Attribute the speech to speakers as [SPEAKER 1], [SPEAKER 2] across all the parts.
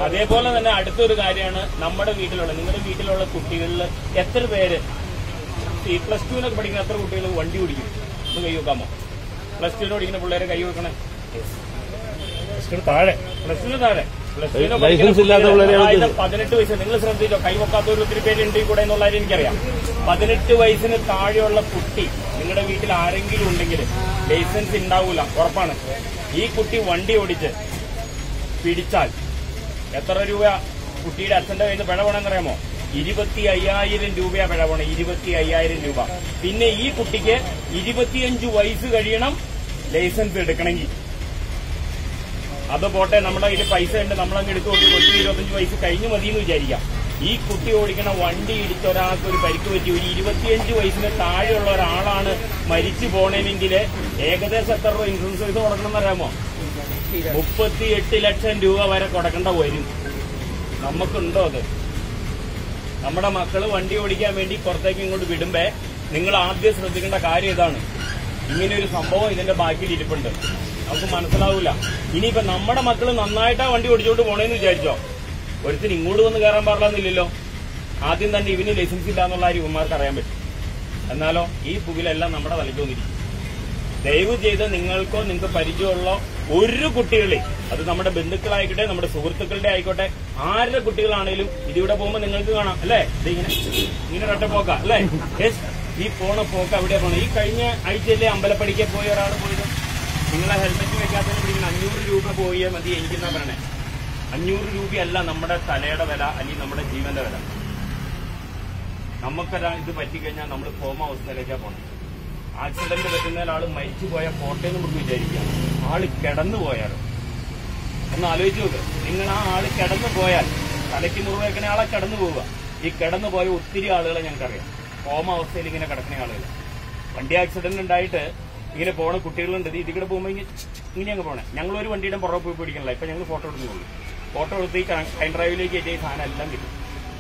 [SPEAKER 1] അതേപോലെ തന്നെ അടുത്തൊരു കാര്യമാണ് നമ്മുടെ വീട്ടിലുള്ള നിങ്ങളുടെ വീട്ടിലുള്ള കുട്ടികളിൽ എത്ര പേര് ഈ പ്ലസ് ടുവിനൊക്കെ പഠിക്കുന്ന എത്ര കുട്ടികൾ വണ്ടി ഓടിക്കും ഒന്ന് കൈ വെക്കാമോ പ്ലസ് ടുവിന് പഠിക്കുന്ന പിള്ളേരെ കൈ വെക്കണേ
[SPEAKER 2] ഇച്ചിരി താഴെ
[SPEAKER 1] പ്ലസ് ടുവിന് താഴെ പ്ലസ് ടുവിന്
[SPEAKER 3] ലൈസൻസ് ഇല്ലാത്ത പിള്ളേരെ
[SPEAKER 1] അതായത് പതിനെട്ട് വയസ്സ് നിങ്ങൾ ശ്രദ്ധിച്ചോ കൈ വെക്കാത്തവർ ഒത്തിരി പേരുണ്ട് ഈ കൂടെ എന്നുള്ള കാര്യം എനിക്കറിയാം പതിനെട്ട് വയസ്സിന് താഴെയുള്ള കുട്ടി നിങ്ങളുടെ വീട്ടിൽ ആരെങ്കിലും ഉണ്ടെങ്കിൽ ലൈസൻസ് ഉണ്ടാവൂല ഉറപ്പാണ് ഈ കുട്ടി വണ്ടി ഓടിച്ച് പിടിച്ചാൽ എത്ര രൂപ കുട്ടിയുടെ അച്ഛന്റെ കയ്യിൽ നിന്ന് പിഴ വേണമെന്നറിയാമോ ഇരുപത്തി അയ്യായിരം രൂപയാ പിഴ വേണം ഇരുപത്തി അയ്യായിരം രൂപ പിന്നെ ഈ കുട്ടിക്ക് ഇരുപത്തിയഞ്ച് വയസ്സ് കഴിയണം ലൈസൻസ് എടുക്കണമെങ്കിൽ അത് പോട്ടെ നമ്മുടെ കയ്യിൽ പൈസ ഉണ്ട് നമ്മളങ്ങ് എടുത്തു കൊടുത്ത് കൊച്ചു ഇരുപത്തഞ്ച് വയസ്സ് കഴിഞ്ഞു മതി എന്ന് വിചാരിക്കാം ഈ കുട്ടി ഓടിക്കണ വണ്ടി ഇടിച്ച ഒരാൾക്ക് ഒരു പരിക്ക് പറ്റി ഒരു ഇരുപത്തിയഞ്ച് വയസ്സിന് താഴെയുള്ള ഒരാളാണ് മരിച്ചു പോണെമെങ്കിൽ ഏകദേശം എത്ര രൂപ ഇൻഷുറൻസ് പൈസ കൊടുക്കണം എന്നറിയാമോ മുപ്പത്തിയെട്ട് ലക്ഷം രൂപ വരെ കൊടുക്കേണ്ട വരും നമുക്കുണ്ടോ അത് നമ്മുടെ മക്കള് വണ്ടി ഓടിക്കാൻ വേണ്ടി പുറത്തേക്ക് ഇങ്ങോട്ട് വിടുമ്പേ നിങ്ങൾ ആദ്യം ശ്രദ്ധിക്കേണ്ട കാര്യം ഇതാണ് ഇങ്ങനെ ഒരു സംഭവം ഇതിന്റെ ബാക്കിൽ ഇരിപ്പുണ്ട് നമുക്ക് മനസ്സിലാവൂല ഇനിയിപ്പോ നമ്മുടെ മക്കള് നന്നായിട്ടാ വണ്ടി ഓടിച്ചോണ്ട് പോണേന്ന് വിചാരിച്ചോ ഒരുത്തിന് ഇങ്ങോട്ട് വന്ന് കയറാൻ പാടില്ലെന്നില്ലല്ലോ ആദ്യം തന്നെ ഇവന് ലൈസൻസ് ഇല്ല എന്നുള്ള കാര്യം ഇവന്മാർക്ക് അറിയാൻ പറ്റും എന്നാലോ ഈ പുകിലെല്ലാം നമ്മുടെ തലയ്ക്ക് വന്നിരിക്കും ദയവ് ചെയ്ത് നിങ്ങൾക്കോ നിങ്ങൾക്ക് പരിചയമുള്ള ഒരു കുട്ടികളെ അത് നമ്മുടെ ബന്ധുക്കളായിക്കോട്ടെ നമ്മുടെ സുഹൃത്തുക്കളുടെ ആയിക്കോട്ടെ ആരുടെ കുട്ടികളാണേലും ഇതിവിടെ പോകുമ്പോൾ നിങ്ങൾക്ക് കാണാം അല്ലേ ഇത് ഇങ്ങനെ ഇങ്ങനെ ഒറ്റ പോക്ക അല്ലേ Yes. ഈ പോണ പോക്ക് അവിടെ പോണ ഈ കഴിഞ്ഞ ആഴ്ചയിലെ അമ്പലപ്പടിക്ക് പോയ ഒരാൾ പോയത് നിങ്ങളെ ഹെൽമെറ്റ് വെക്കാത്തതിന് പിടിക്കുന്ന അഞ്ഞൂറ് രൂപ പോയേ മതി എനിക്കെന്നാ പറയണേ അഞ്ഞൂറ് രൂപയല്ല നമ്മുടെ തലയുടെ വില അല്ലെങ്കിൽ നമ്മുടെ ജീവന്റെ വില നമുക്കൊരാ ഇത് പറ്റിക്കഴിഞ്ഞാൽ നമ്മൾ കോമ അവസ്ഥയിലേക്കാണ് പോകണം ആക്സിഡന്റ് പറ്റുന്ന ആൾ മരിച്ചു പോയ പോട്ടെ എന്ന് നമുക്ക് വിചാരിക്കാം ആള് കിടന്നു പോയാലോ ഒന്ന് ആലോചിച്ച് നോക്ക് നിങ്ങൾ ആ ആള് കിടന്നു പോയാൽ തലയ്ക്ക് മുറിവേക്കണ ആളെ കിടന്നു പോവുക ഈ കിടന്നു പോയ ഒത്തിരി ആളുകളെ ഞങ്ങൾക്കറിയാം കോമ അവസ്ഥയിൽ ഇങ്ങനെ കിടക്കുന്ന ആളുകൾ വണ്ടി ആക്സിഡന്റ് ഉണ്ടായിട്ട് ഇങ്ങനെ പോണ കുട്ടികളുണ്ട് ഇത് ഇതികൂടെ പോകുമ്പോൾ ഇങ്ങനെ ഇങ്ങനെ അങ്ങ് പോണേ ഞങ്ങൾ ഒരു വണ്ടിയുടെ പുറകെ പോയി പിടിക്കണില്ല ഇപ്പൊ ഞങ്ങൾ ഫോട്ടോ എടുക്കുന്നുള്ളൂ ഫോട്ടോ എടുത്ത് ഈ കൈൻ ഡ്രൈവിലേക്ക് എത്തിയ ഈ സാധനം എല്ലാം കിട്ടും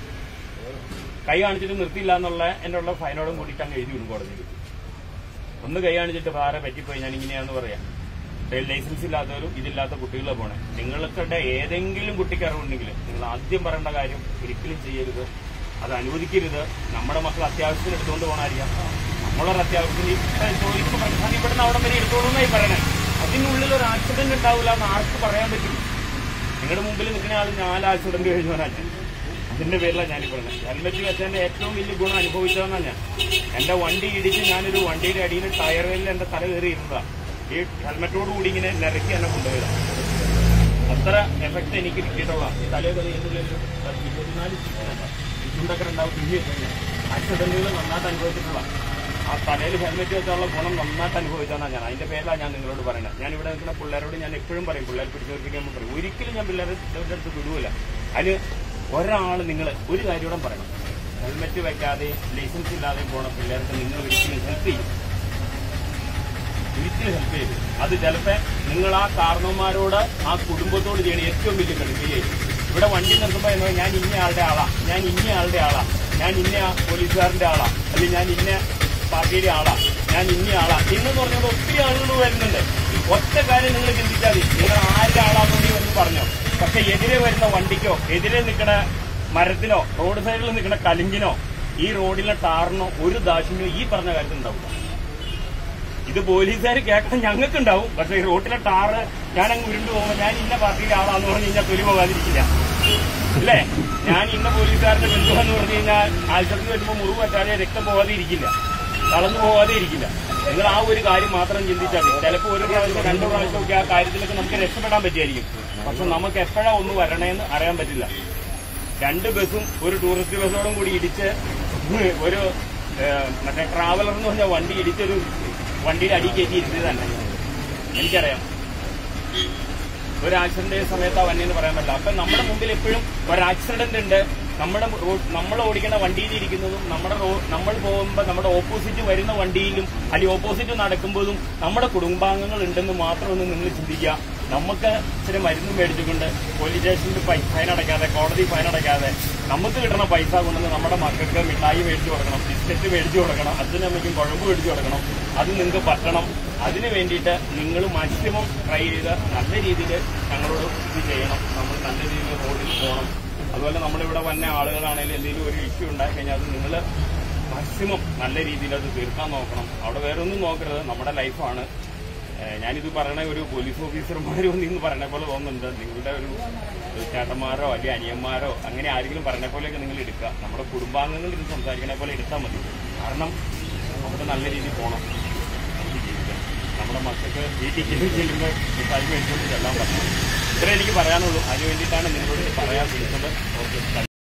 [SPEAKER 1] കൈ കാണിച്ചിട്ട് നിർത്തിയില്ല എന്നുള്ള എന്റെ ഉള്ള ഫൈനോടും കൂടിയിട്ട് അങ്ങ് എഴുതി വിടും കോടതിയിൽ ഒന്ന് കൈ കാണിച്ചിട്ട് വേറെ പറ്റിപ്പോയി ഞാൻ ഇങ്ങനെയാന്ന് പറയാം ട്രെയിൽ ലൈസൻസ് ഇല്ലാത്തവരും ഇതില്ലാത്ത കുട്ടികളെ പോണേ നിങ്ങൾക്കിടെ ഏതെങ്കിലും കുട്ടിക്ക് അറിവുണ്ടെങ്കിൽ നിങ്ങൾ ആദ്യം പറയേണ്ട കാര്യം ഒരിക്കലും ചെയ്യരുത് അത് അനുവദിക്കരുത് നമ്മുടെ മക്കൾ അത്യാവശ്യത്തിന് എടുത്തുകൊണ്ട് പോകണമായിരിക്കാം നമ്മളൊരു അത്യാവശ്യത്തിന് ഇപ്പൊ ഇപ്പൊ പ്രധാനപ്പെടുന്ന അവിടെ വരെ എടുത്തോളൂന്നായി പറയണേ അതിനുള്ളിൽ ഒരു ആക്സിഡന്റ് ഉണ്ടാവില്ല എന്ന് ആർക്ക് പറയാൻ പറ്റും നിങ്ങളുടെ മുമ്പിൽ നിൽക്കുന്ന ആൾ നാല് ആക്സിഡന്റ് കഴിഞ്ഞവനാണ് അതിന്റെ പേരിലാണ് ഞാൻ പറയുന്നത് ഹെൽമെറ്റ് വെച്ചതിന്റെ ഏറ്റവും വലിയ ഗുണം അനുഭവിച്ചതെന്നാ ഞാൻ എന്റെ വണ്ടി ഇടിച്ച് ഞാനൊരു വണ്ടിയുടെ അടിയിൽ ടയറിൽ എന്റെ തല കയറി ഇരുന്നതാ ഈ ഹെൽമെറ്റോട് കൂടി ഇങ്ങനെ നിരക്കി എന്നെ കൊണ്ടുപോയതാ അത്ര എഫക്ട് എനിക്ക് കിട്ടിയിട്ടുള്ള തലയിൽ ഇരുപത്തിനാല് ചുണ്ടൊക്കെ ഉണ്ടാവും ആക്സിഡന്റുകൾ നന്നായിട്ട് അനുഭവിച്ചിട്ടുള്ള ആ തലയിൽ ഹെൽമെറ്റ് വെച്ചുള്ള ഗുണം നന്നായിട്ട് അനുഭവിച്ചതാണ് ഞാൻ അതിന്റെ പേരിലാണ് ഞാൻ നിങ്ങളോട് പറയുന്നത് ഞാൻ ഇവിടെ നിൽക്കുന്ന പിള്ളേരോട് ഞാൻ എപ്പോഴും പറയും പിള്ളേർ പിടിച്ചോർപ്പിക്കാൻ പറയും ഒരിക്കലും ഞാൻ പിള്ളേരെ ഇവരുടെ അടുത്ത് വിടൂല അതിന് ഒരാൾ നിങ്ങൾ ഒരു കാര്യത്തോടെ പറയണം ഹെൽമെറ്റ് വെക്കാതെ ലൈസൻസ് ഇല്ലാതെ പോണ പിള്ളേർക്ക് നിങ്ങൾ ഒരിക്കലും ഹെൽപ്പ് ചെയ്യും ഒരിക്കലും ഹെൽപ്പ് ചെയ്തു അത് ചിലപ്പോ നിങ്ങൾ ആ കാരണവന്മാരോട് ആ കുടുംബത്തോട് ചെയ്യണ ഏറ്റവും വലിയ കടുക്കുകയായിരിക്കും ഇവിടെ വണ്ടി നിർത്തുമ്പോ എന്നോ ഞാൻ ഇന്ന ആളുടെ ആളാ ഞാൻ ഇന്ന ആളുടെ ആളാ ഞാൻ ഇന്ന പോലീസുകാരന്റെ ആളാ അല്ലെങ്കിൽ ഞാൻ ഇന്ന പാർട്ടിയുടെ ആളാ ഞാൻ ഇന്ന ആളാ ഇന്നെന്ന് പറഞ്ഞത് ഒത്തിരി ആളുകൾ വരുന്നുണ്ട് ഒറ്റ കാര്യം നിങ്ങൾ ചിന്തിച്ചാൽ മതി നിങ്ങൾ ആരുടെ ആളാണെന്ന് എന്ന് പറഞ്ഞോ പക്ഷെ എതിരെ വരുന്ന വണ്ടിക്കോ എതിരെ നിൽക്കുന്ന മരത്തിനോ റോഡ് സൈഡിൽ നിൽക്കുന്ന കലിങ്കിനോ ഈ റോഡിലെ ടാറിനോ ഒരു ദാക്ഷിണ്യോ ഈ പറഞ്ഞ കാര്യത്തിൽ ഉണ്ടാവില്ല ഇത് പോലീസുകാർ കേൾക്കാൻ ഞങ്ങൾക്ക് ഉണ്ടാവും പക്ഷെ ഈ റോട്ടിലെ ടാറ് ഞാൻ അങ്ങ് ഉരുണ്ടു പോകുമ്പോൾ ഞാൻ ഇന്ന പാർട്ടിയുടെ ആളാന്ന് പറഞ്ഞു കഴിഞ്ഞാൽ തൊലി പോകാതിരിക്കില്ല അല്ലേ ഞാൻ ഇന്ന പോലീസുകാരന്റെ ബന്ധുവെന്ന് പറഞ്ഞു കഴിഞ്ഞാൽ ആശുപത്രി വരുമ്പോൾ മുറിവ് പറ്റാതെ രക്തം പോകാതെ ഇരിക്കില്ല കളഞ്ഞു പോകാതെ ഇരിക്കില്ല നിങ്ങൾ ആ ഒരു കാര്യം മാത്രം ചിന്തിച്ചാൽ മതി ചിലപ്പോൾ ഒരു പ്രാവശ്യം രണ്ടു പ്രാവശ്യമൊക്കെ ആ കാര്യത്തിലൊക്കെ നമുക്ക് രക്ഷപ്പെടാൻ പറ്റിയായിരിക്കും പക്ഷെ നമുക്ക് എപ്പോഴാ ഒന്ന് വരണേന്ന് അറിയാൻ പറ്റില്ല രണ്ട് ബസ്സും ഒരു ടൂറിസ്റ്റ് ബസ്സോടും കൂടി ഇടിച്ച് ഒരു ഏഹ്, മറ്റേ ട്രാവലർ എന്ന് പറഞ്ഞ വണ്ടി ഇടിച്ചൊരു വണ്ടിയുടെ അടി കയറ്റി ഇരുന്നത് തന്നെ എനിക്കറിയാം ഒരു ആക്സിഡന്റ് സമയത്ത് വന്നെന്ന് പറയാൻ പറ്റില്ല അപ്പൊ നമ്മുടെ മുമ്പിൽ എപ്പോഴും ഒരു ആക്സിഡന്റ് ഉണ്ട് നമ്മുടെ റോഡ് നമ്മൾ ഓടിക്കുന്ന വണ്ടിയിൽ ഇരിക്കുന്നതും നമ്മുടെ റോ- നമ്മൾ പോകുമ്പോൾ നമ്മുടെ ഓപ്പോസിറ്റ് വരുന്ന വണ്ടിയിലും അല്ലെങ്കിൽ ഓപ്പോസിറ്റ് നടക്കുമ്പോഴും നമ്മുടെ കുടുംബാംഗങ്ങൾ ഉണ്ടെന്ന് മാത്രം ഒന്ന് നിങ്ങൾ ചിന്തിക്കുക നമുക്ക് ഇച്ചിരി മരുന്ന് മേടിച്ചുകൊണ്ട് പോലീസ് സ്റ്റേഷനിൽ പൈ- ഫൈൻ അടയ്ക്കാതെ കോടതി ഫൈൻ അടയ്ക്കാതെ നമുക്ക് കിട്ടുന്ന പൈസ കൊണ്ടുവന്ന് നമ്മുടെ മക്കൾക്ക് മിഠായി മേടിച്ചു കൊടുക്കണം ബിസ്ക്കറ്റ് മേടിച്ചു കൊടുക്കണം അച്ഛനും അമ്മയ്ക്കും കുഴമ്പ് മേടിച്ചു കൊടുക്കണം അത് നിങ്ങൾക്ക് പറ്റണം അതിന് വേണ്ടിയിട്ട് നിങ്ങൾ മാക്സിമം ട്രൈ ചെയ്ത് നല്ല രീതിയിൽ ഞങ്ങളോട് ഇത് ചെയ്യണം നമ്മൾ നല്ല രീതിയിൽ റോഡിൽ പോകണം അതുപോലെ നമ്മളിവിടെ വന്ന ആളുകളാണെങ്കിലും എന്തെങ്കിലും ഒരു ഇഷ്യൂ ഉണ്ടായി കഴിഞ്ഞാൽ അത് നിങ്ങൾ മാക്സിമം നല്ല രീതിയിൽ അത് തീർക്കാൻ നോക്കണം അവിടെ വേറെ ഒന്നും നോക്കരുത് നമ്മുടെ ലൈഫാണ് ഏഹ് ഞാനിത് പറയണ ഒരു പോലീസ് ഓഫീസർമാരോ എന്ന് പറയണ പോലെ തോന്നുന്നുണ്ട് നിങ്ങളുടെ ഒരു ചേട്ടന്മാരോ അല്ലെങ്കിൽ അനിയന്മാരോ അങ്ങനെ ആരെങ്കിലും പറഞ്ഞ പോലെയൊക്കെ നിങ്ങൾ എടുക്കുക നമ്മുടെ കുടുംബാംഗങ്ങൾ ഇത് സംസാരിക്കണ പോലെ എടുത്താൽ മതി കാരണം നമുക്ക് നല്ല രീതിയിൽ പോകണം നമുക്ക് ജീവിക്കാം നമ്മുടെ മക്കൾക്ക് വീട്ടിൽ ചെല്ലും ചെല്ലുമ്പോൾ മിഠായി മേടിച്ചുകൊണ്ട് ചെല്ലാൻ പറ്റണം ഇത്രേ എനിക്ക് പറയാനുള്ളൂ അതിന് വേണ്ടിയിട്ടാണ് നിങ്ങളോട് ഇത് പറയാൻ വിളിച്ചത് ഓക്കെ